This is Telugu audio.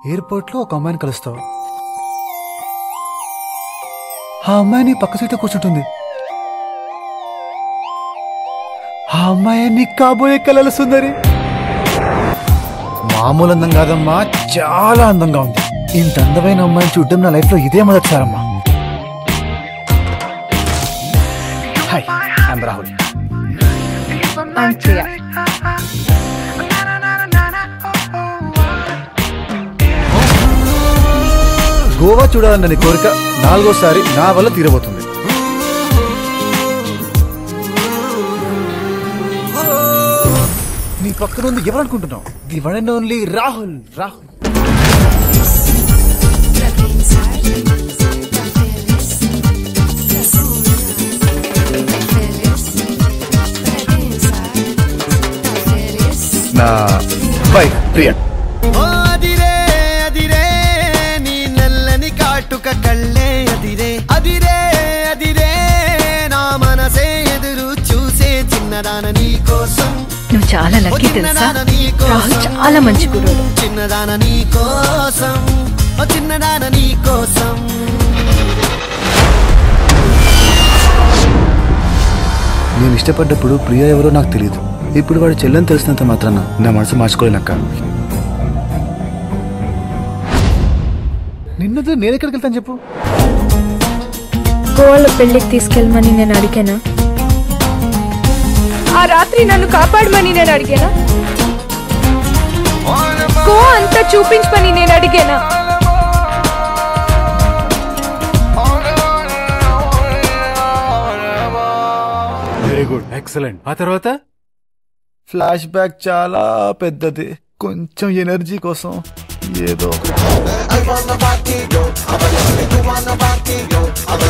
ఎయిర్పోర్ట్ లో ఒక అమ్మాయిని కలుస్తావు ఆ అమ్మాయిని పక్క సీట్లో కూర్చుంటుంది ఆ అమ్మాయి నీకు కాబోయే కలల సుందరి మామూలు అందం కాదమ్మా చాలా అందంగా ఉంది ఇంత అందమైన అమ్మాయిని చూడడం నా లైఫ్ లో ఇదే మొదటిసారమ్మా hi I'm Rahul I'm Priya. Goa చూడాలన్న కోరిక నాలుగోసారి నా వల్ల తీరబోతుంది నీ పక్కన ఉంది ఎవరనుకుంటున్నావు the one and only Rahul Rahul నా వైఫ్ ప్రియా ఓ అదిరే అదిరే నీ నల్లని కాటుక కళ్ళే అదిరే అదిరే అదిరే నా మనసే ఎదురు చూసే చిన్నదాన నీ కోసం నువ్వు చాలా ఓ లక్కీ తెలుసా చిన్నదాన నీ రాహుల్ కోసం చాలా మంచి గురువు చిన్నదాన నీ కోసం ఓ చిన్నదాన నీ కోసం నేను ఇష్టపడ్డప్పుడు ప్రియా ఎవరో నాకు తెలియదు ఇప్పుడు వాడు చెల్లెని తెలిసినంత మాత్రాన నా మనసు మార్చుకోలేనక్క నిన్నది నేను ఎక్కడికి వెళ్తాను చెప్పు గోవాలో పెళ్లికి తీసుకెళ్ళమని నేను అడిగానా ఆ రాత్రి నన్ను కాపాడమని నేను అడిగానా గోవా అంతా చూపించమని నేను అడిగానా వెరీ గుడ్ ఎక్సలెంట్ ఆ తర్వాత ఫ్లాష్ బ్యాక్ చాలా పెద్దది కొంచెం ఎనర్జీ కోసం ఏదో ఒకటి.